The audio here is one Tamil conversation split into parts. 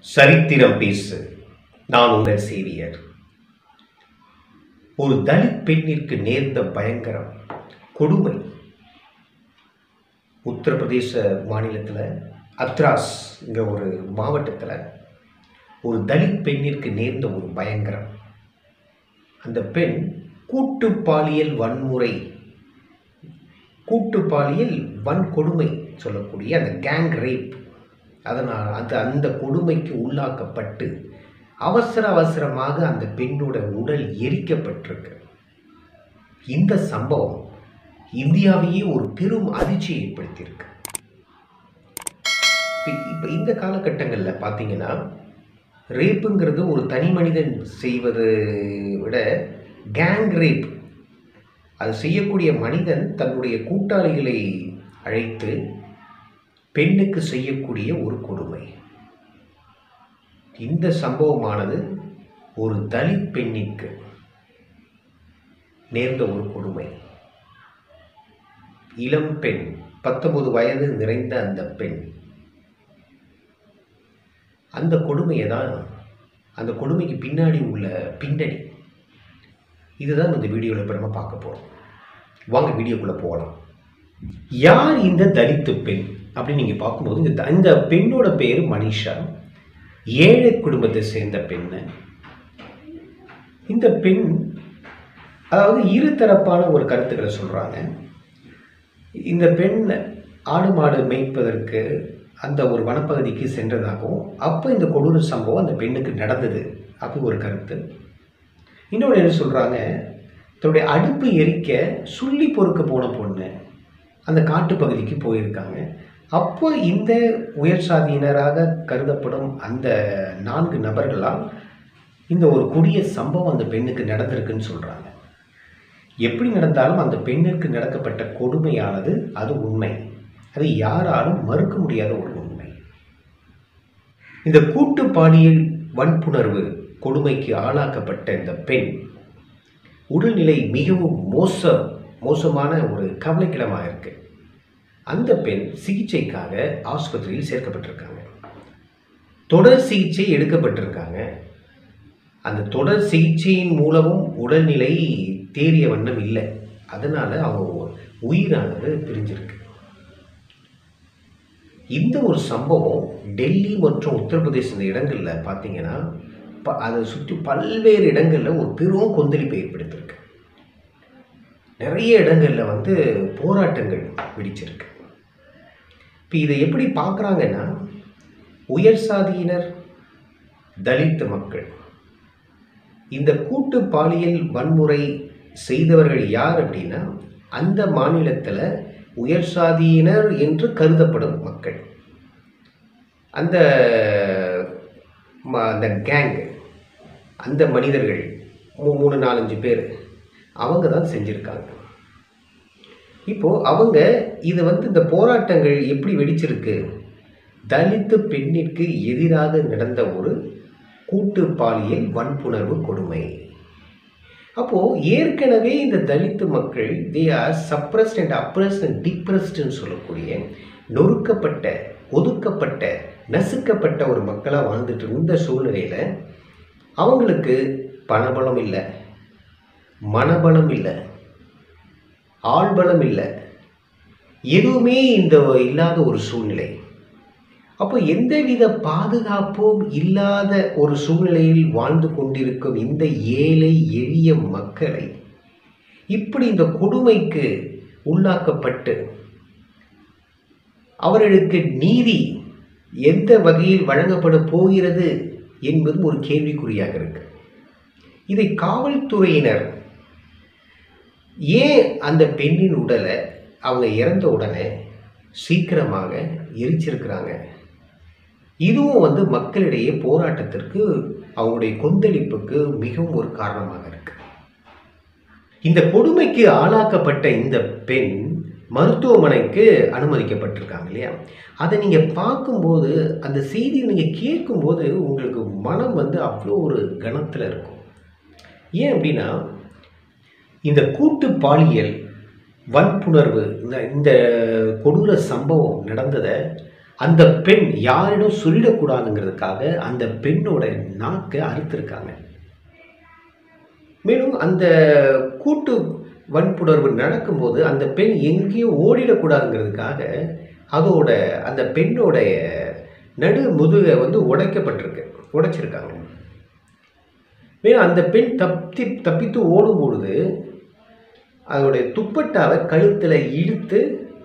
சரித்திரம் பேசு நான் உங்கள் சேவியர் ஒரு தலித் பெண்ணிற்கு நேர்ந்த பயங்கரம் கொடுமை உத்தரப்பிரதேச மாநிலத்தில் அத்ராஸ்ங்கிற ஒரு மாவட்டத்தில் ஒரு தலித் பெண்ணிற்கு நேர்ந்த ஒரு பயங்கரம் அந்த பெண் கூட்டு பாலியல் வன்முறை கூட்டு பாலியல் வன்கொடுமை சொல்லக்கூடிய அந்த கேங் ரேப் அதனால் அந்த அந்த கொடுமைக்கு உள்ளாக்கப்பட்டு அவசர அவசரமாக அந்த பெண்ணோட உடல் எரிக்கப்பட்டிருக்கு இந்த சம்பவம் இந்தியாவையே ஒரு பெரும் அதிர்ச்சியை ஏற்படுத்தியிருக்கு இப்போ இந்த காலகட்டங்களில் பார்த்தீங்கன்னா ரேப்புங்கிறது ஒரு தனி மனிதன் செய்வதை விட கேங் ரேப் அது செய்யக்கூடிய மனிதன் தன்னுடைய கூட்டாளிகளை அழைத்து பெண்ணுக்கு செய்யக்கூடிய ஒரு கொடுமை இந்த சம்பவமானது ஒரு தலித் பெண்ணிற்கு நேர்ந்த ஒரு கொடுமை இளம் பெண் பத்தொன்பது வயது நிறைந்த அந்த பெண் அந்த கொடுமையை தான் அந்த கொடுமைக்கு பின்னாடி உள்ள பின்னணி இதுதான் இந்த வீடியோவில் இப்போ நம்ம பார்க்க போகிறோம் வாங்க வீடியோக்குள்ளே போகலாம் யார் இந்த தலித்து பெண் அப்படின்னு நீங்கள் பார்க்கும்போது இந்த த- இந்த பெண்ணோட பேர் மனிஷா ஏழை குடும்பத்தை சேர்ந்த பெண்ணு இந்த பெண் அதாவது இருதரப்பான ஒரு கருத்துக்களை சொல்கிறாங்க இந்த பெண் ஆடு மாடு மேய்ப்பதற்கு அந்த ஒரு வனப்பகுதிக்கு சென்றதாகவும் அப்போ இந்த கொடூர சம்பவம் அந்த பெண்ணுக்கு நடந்தது அப்படி ஒரு கருத்து இன்னொன்று என்ன சொல்கிறாங்க தன்னுடைய அடுப்பு எரிக்க சுள்ளி பொறுக்க போன பொண்ணு அந்த காட்டு பகுதிக்கு போயிருக்காங்க அப்போ இந்த உயர் சாதியினராக கருதப்படும் அந்த நான்கு நபர்களால் இந்த ஒரு கொடிய சம்பவம் அந்த பெண்ணுக்கு நடந்திருக்குன்னு சொல்கிறாங்க எப்படி நடந்தாலும் அந்த பெண்ணிற்கு நடக்கப்பட்ட கொடுமையானது அது உண்மை அது யாராலும் மறுக்க முடியாத ஒரு உண்மை இந்த கூட்டு பாலியல் வன்புணர்வு கொடுமைக்கு ஆளாக்கப்பட்ட இந்த பெண் உடல்நிலை மிகவும் மோச மோசமான ஒரு கவலைக்கிடமாக இருக்கு அந்த பெண் சிகிச்சைக்காக ஆஸ்பத்திரியில் சேர்க்கப்பட்டிருக்காங்க தொடர் சிகிச்சை எடுக்கப்பட்டிருக்காங்க அந்த தொடர் சிகிச்சையின் மூலமும் உடல்நிலை தேறிய வண்ணம் இல்லை அதனால அவங்க உயிரானது பிரிஞ்சிருக்கு இந்த ஒரு சம்பவம் டெல்லி மற்றும் உத்தரப்பிரதேச இந்த இடங்களில் பார்த்தீங்கன்னா ப- அதை சுற்றி பல்வேறு இடங்களில் ஒரு பெரும் கொந்தளிப்பை ஏற்படுத்தியிருக்கு நிறைய இடங்களில் வந்து போராட்டங்கள் வெடிச்சிருக்கு இப்போ இதை எப்படி பார்க்குறாங்கன்னா உயர் சாதியினர் தலித் மக்கள் இந்த கூட்டு பாலியல் வன்முறை செய்தவர்கள் யார் அப்படின்னா அந்த மாநிலத்தில் உயர் சாதியினர் என்று கருதப்படும் மக்கள் அந்த ம- அந்த கேங் அந்த மனிதர்கள் மூ- மூணு நாலஞ்சு பேர் அவங்க தான் செஞ்சுருக்காங்க இப்போது அவங்க இது வந்து இந்த போராட்டங்கள் எப்படி வெடிச்சிருக்கு தலித்து பெண்ணிற்கு எதிராக நடந்த ஒரு கூட்டு பாலியல் வன்புணர்வு கொடுமை அப்போது ஏற்கனவே இந்த தலித்து மக்கள் they are suppressed and oppressed and டிப்ரஸ்ட்னு சொல்லக்கூடிய நொறுக்கப்பட்ட ஒதுக்கப்பட்ட நசுக்கப்பட்ட ஒரு மக்களாக வாழ்ந்துட்டு இருந்த சூழ்நிலையில் அவங்களுக்கு பணபலம் இல்லை மனபலம் இல்லை ஆள்பலம் இல்லை எதுவுமே இந்த இல்லாத ஒரு சூழ்நிலை அப்போ எந்தவித பாதுகாப்பும் இல்லாத ஒரு சூழ்நிலையில் வாழ்ந்து கொண்டிருக்கும் இந்த ஏழை எளிய மக்களை இப்படி இந்த கொடுமைக்கு உள்ளாக்கப்பட்டு அவர்களுக்கு நீதி எந்த வகையில் வழங்கப்பட போகிறது என்பது ஒரு கேள்விக்குறியாக இருக்கு இதை காவல்துறையினர் ஏன் அந்த பெண்ணின் உடலை அவங்க இறந்த உடனே சீக்கிரமாக எரிச்சிருக்கிறாங்க இதுவும் வந்து மக்களிடையே போராட்டத்திற்கு அவங்களுடைய கொந்தளிப்புக்கு மிகவும் ஒரு காரணமாக இருக்கு இந்த கொடுமைக்கு ஆளாக்கப்பட்ட இந்த பெண் மருத்துவமனைக்கு அனுமதிக்கப்பட்டிருக்காங்க இல்லையா அதை நீங்கள் பார்க்கும்போது அந்த செய்தியை நீங்கள் கேட்கும்போது உங்களுக்கு மனம் வந்து அவ்வளோ ஒரு கணத்தில் இருக்கும் ஏன் அப்படின்னா இந்த கூட்டு பாலியல் வன்புணர்வு இந்த இந்த கொடூர சம்பவம் நடந்ததை அந்த பெண் யாரிடம் சொல்லிடக்கூடாதுங்கிறதுக்காக அந்த பெண்ணோட நாக்கை அறுத்திருக்காங்க மேலும் அந்த கூட்டு வன்புணர்வு நடக்கும்போது அந்த பெண் எங்கேயும் ஓடிடக்கூடாதுங்கிறதுக்காக அதோட அந்த பெண்ணோடைய நடு முதுகை வந்து உடைக்கப்பட்டிருக்கு உடைச்சிருக்காங்க மேலும் அந்த பெண் தப்பி தப்பித்து ஓடும் பொழுது அதோடைய துப்பட்டாவை கழுத்தில் இழுத்து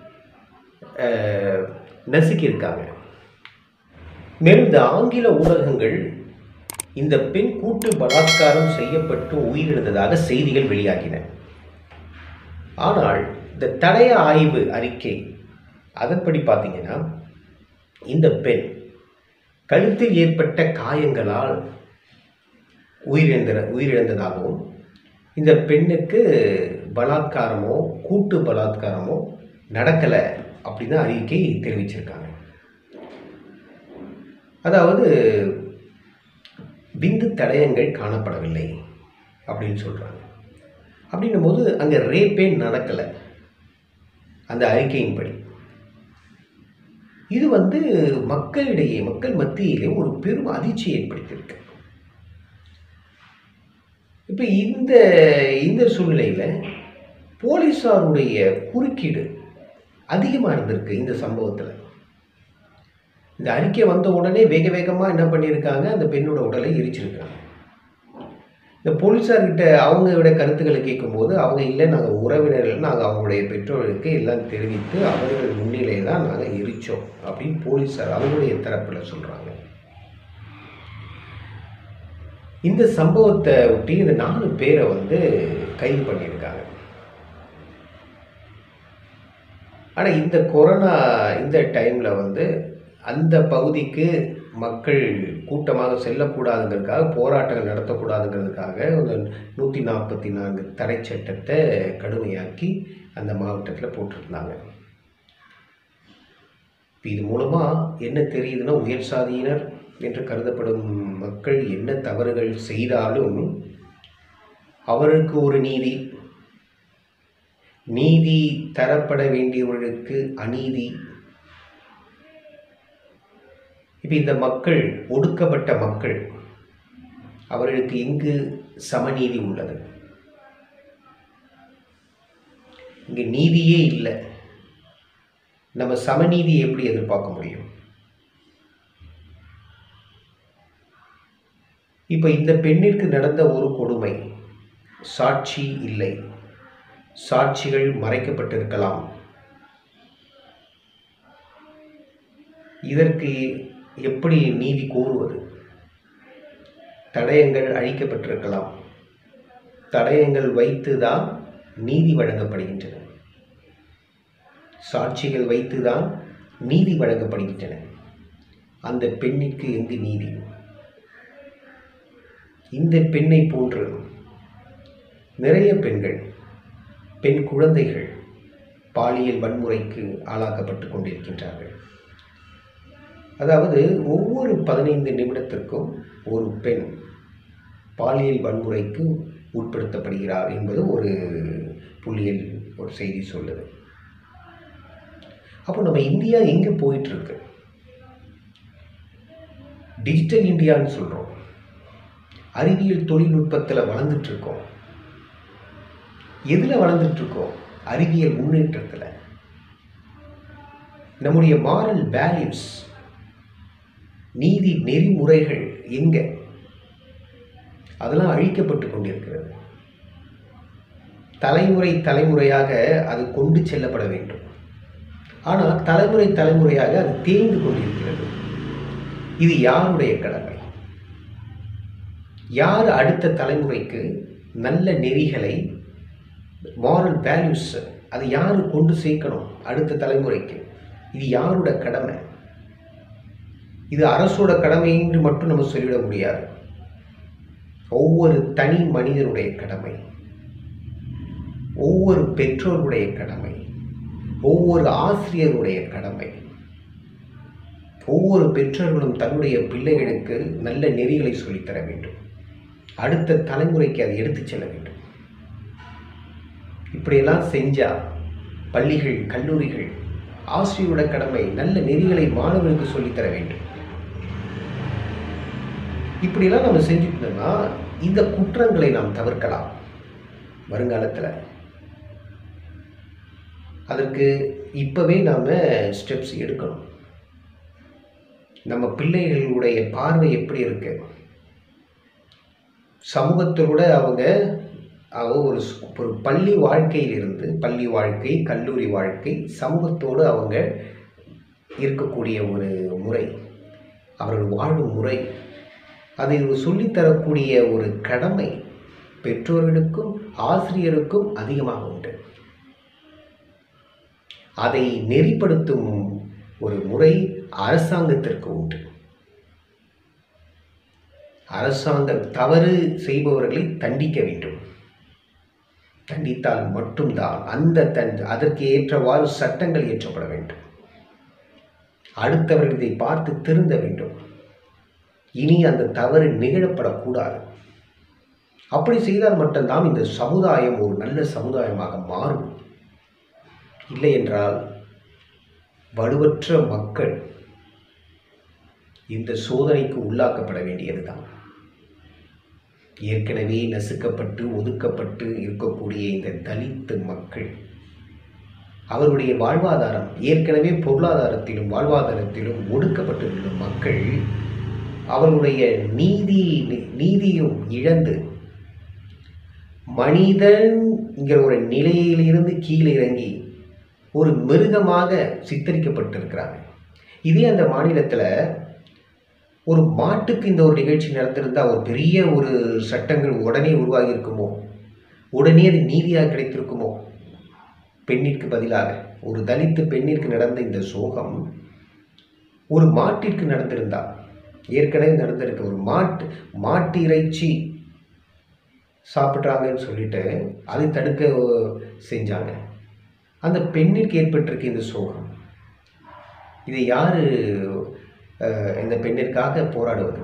அஹ், நசுக்கியிருக்காங்க மேலும் இந்த ஆங்கில ஊடகங்கள் இந்த பெண் கூட்டு பலாத்காரம் செய்யப்பட்டு உயிரிழந்ததாக செய்திகள் வெளியாகின ஆனால் இந்த தடய ஆய்வு அறிக்கை அதன்படி பார்த்தீங்கன்னா இந்த பெண் கழுத்தில் ஏற்பட்ட காயங்களால் உயிரிழந்த உயிரிழந்ததாகவும் இந்த பெண்ணுக்கு பலாத்காரமோ கூட்டு பலாத்காரமோ நடக்கலை அப்படின்னு அறிக்கை தெரிவிச்சிருக்காங்க அதாவது விந்து தடயங்கள் காணப்படவில்லை அப்படின்னு சொல்கிறாங்க அப்படின்னும் போது அங்கே ரேப்பே நடக்கலை அந்த அறிக்கையின்படி இது வந்து மக்களிடையே மக்கள் மத்தியிலே ஒரு பெரும் அதிர்ச்சி ஏற்படுத்தியிருக்கு இப்போ இந்த இந்த சூழ்நிலையில் போலீஸாருடைய குறுக்கீடு அதிகமாக இருந்திருக்கு இந்த சம்பவத்தில் இந்த அறிக்கை வந்த உடனே வேக வேகமாக என்ன பண்ணியிருக்காங்க அந்த பெண்ணோட உடலை எரிச்சிருக்காங்க இந்த போலீஸார்கிட்ட அவங்களோட கருத்துக்களை கேட்கும்போது அவங்க இல்லை நாங்கள் உறவினர்கள் நாங்கள் அவங்களுடைய பெற்றோர்களுக்கு எல்லாம் தெரிவித்து அவர்கள் முன்னிலையில் தான் நாங்கள் எரித்தோம் அப்படின்னு போலீஸார் அவங்களுடைய தரப்பில் சொல்கிறாங்க இந்த சம்பவத்தை ஒட்டி இந்த நாலு பேரை வந்து கைது பண்ணியிருக்காங்க ஆனால் இந்த கொரோனா இந்த டைமில் வந்து அந்த பகுதிக்கு மக்கள் கூட்டமாக செல்லக்கூடாதுங்கிறதுக்காக போராட்டங்கள் நடத்தக்கூடாதுங்கிறதுக்காக ஒரு நூற்றி நாற்பத்தி நான்கு தடை சட்டத்தை கடுமையாக்கி அந்த மாவட்டத்தில் போட்டிருந்தாங்க இப்போ இது மூலமாக என்ன தெரியுதுன்னா உயர் சாதியினர் என்று கருதப்படும் மக்கள் என்ன தவறுகள் செய்தாலும் அவருக்கு ஒரு நீதி நீதி தரப்பட வேண்டியவர்களுக்கு அநீதி இப்போ இந்த மக்கள் ஒடுக்கப்பட்ட மக்கள் அவர்களுக்கு எங்கு சமநீதி உள்ளது இங்கே நீதியே இல்லை நம்ம சமநீதியை எப்படி எதிர்பார்க்க முடியும் இப்போ இந்த பெண்ணிற்கு நடந்த ஒரு கொடுமை சாட்சி இல்லை சாட்சிகள் மறைக்கப்பட்டிருக்கலாம் இதற்கு எப்படி நீதி கோருவது தடயங்கள் அழிக்கப்பட்டிருக்கலாம் தடயங்கள் வைத்துதான் நீதி வழங்கப்படுகின்றன சாட்சிகள் வைத்துதான் நீதி வழங்கப்படுகின்றன அந்த பெண்ணிற்கு எங்கு நீதி இந்த பெண்ணை போன்று நிறைய பெண்கள் பெண் குழந்தைகள் பாலியல் வன்முறைக்கு ஆளாக்கப்பட்டு கொண்டிருக்கின்றார்கள் அதாவது ஒவ்வொரு பதினைந்து நிமிடத்திற்கும் ஒரு பெண் பாலியல் வன்முறைக்கு உட்படுத்தப்படுகிறார் என்பது ஒரு புள்ளியல் ஒரு செய்தி சொல்லுது அப்போ நம்ம இந்தியா எங்கே போயிட்டு இருக்கு டிஜிட்டல் இந்தியான்னு சொல்கிறோம் அறிவியல் தொழில்நுட்பத்தில் வளர்ந்துட்டு இருக்கோம் எதில் வளர்ந்துட்டு இருக்கோம் அறிவியல் முன்னேற்றத்தில் நம்முடைய மாரல் வேல்யூஸ் நீதி நெறிமுறைகள் எங்கே அதெல்லாம் அழிக்கப்பட்டு கொண்டிருக்கிறது தலைமுறை தலைமுறையாக அது கொண்டு செல்லப்பட வேண்டும் ஆனால் தலைமுறை தலைமுறையாக அது தேய்ந்து கொண்டிருக்கிறது இது யாருடைய கடமை யார் அடுத்த தலைமுறைக்கு நல்ல நெறிகளை மாரல் வேல்யூஸ் அது யார் கொண்டு சேர்க்கணும் அடுத்த தலைமுறைக்கு இது யாரோட கடமை இது அரசோட கடமை என்று மட்டும் நம்ம சொல்லிவிட முடியாது ஒவ்வொரு தனி மனிதனுடைய கடமை ஒவ்வொரு பெற்றோருடைய கடமை ஒவ்வொரு ஆசிரியருடைய கடமை ஒவ்வொரு பெற்றோர்களும் தன்னுடைய பிள்ளைகளுக்கு நல்ல நெறிகளை சொல்லித்தர வேண்டும் அடுத்த தலைமுறைக்கு அதை எடுத்துச் செல்ல வேண்டும் இப்படியெல்லாம் செஞ்சால் பள்ளிகள் கல்லூரிகள் ஆசிரியரோட கடமை நல்ல நெறிகளை மாணவர்களுக்கு சொல்லித்தர வேண்டும் இப்படியெல்லாம் நம்ம செஞ்சுட்டோம்னா இந்த குற்றங்களை நாம் தவிர்க்கலாம் வருங்காலத்தில் அதற்கு இப்போவே நாம் ஸ்டெப்ஸ் எடுக்கணும் நம்ம பிள்ளைகளுடைய பார்வை எப்படி இருக்கு சமூகத்தோட அவங்க அவங்க ஒரு ஸ்- ஒரு பள்ளி வாழ்க்கையிலிருந்து பள்ளி வாழ்க்கை கல்லூரி வாழ்க்கை சமூகத்தோடு அவங்க இருக்கக்கூடிய ஒரு முறை அவர்கள் வாழும் முறை அதை சொல்லித்தரக்கூடிய ஒரு கடமை பெற்றோர்களுக்கும் ஆசிரியருக்கும் அதிகமாக உண்டு அதை நெறிப்படுத்தும் ஒரு முறை அரசாங்கத்திற்கு உண்டு அரசாங்கம் தவறு செய்பவர்களை தண்டிக்க வேண்டும் தண்டித்தால் மட்டும்தான் அந்த தன் அதற்கு ஏற்றவாறு சட்டங்கள் இயற்றப்பட வேண்டும் அடுத்தவர்கள் இதை பார்த்து திருந்த வேண்டும் இனி அந்த தவறு நிகழப்படக்கூடாது அப்படி செய்தால் மட்டும்தான் இந்த சமுதாயம் ஒரு நல்ல சமுதாயமாக மாறும் இல்லை என்றால் வலுவற்ற மக்கள் இந்த சோதனைக்கு உள்ளாக்கப்பட வேண்டியதுதான் ஏற்கனவே நசுக்கப்பட்டு ஒதுக்கப்பட்டு இருக்கக்கூடிய இந்த தலித்து மக்கள் அவருடைய வாழ்வாதாரம் ஏற்கனவே பொருளாதாரத்திலும் வாழ்வாதாரத்திலும் ஒடுக்கப்பட்டுள்ள மக்கள் அவர்களுடைய நீதி நீதியும் இழந்து மனிதன்கிற ஒரு நிலையிலிருந்து கீழே இறங்கி ஒரு மிருகமாக சித்தரிக்கப்பட்டிருக்கிறாங்க இதே அந்த மாநிலத்தில் ஒரு மாட்டுக்கு இந்த ஒரு நிகழ்ச்சி நடந்திருந்தால் ஒரு பெரிய ஒரு சட்டங்கள் உடனே உருவாகி இருக்குமோ உடனே அது நீதியாக கிடைத்திருக்குமோ பெண்ணிற்கு பதிலாக ஒரு தலித்து பெண்ணிற்கு நடந்த இந்த சோகம் ஒரு மாட்டிற்கு நடந்திருந்தா ஏற்கனவே நடந்திருக்கு ஒரு மாட்டு மாட்டு இறைச்சி சாப்பிட்றாங்கன்னு சொல்லிட்டு அதை தடுக்க செஞ்சாங்க அந்த பெண்ணிற்கு ஏற்பட்டிருக்கு இந்த சோகம் இதை யார் இந்த பெண்ணிற்காக போராடுவது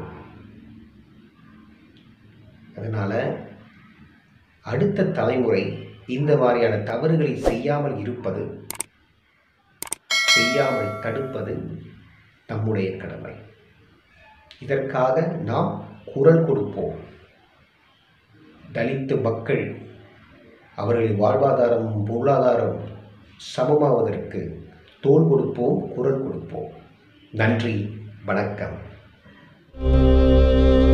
அதனால் அடுத்த தலைமுறை இந்த மாதிரியான தவறுகளை செய்யாமல் இருப்பது செய்யாமல் தடுப்பது நம்முடைய கடமை இதற்காக நாம் குரல் கொடுப்போம் தலித்து மக்கள் அவர்களின் வாழ்வாதாரம் பொருளாதாரம் சமமாவதற்கு தோள் கொடுப்போம் குரல் கொடுப்போம் நன்றி வணக்கம்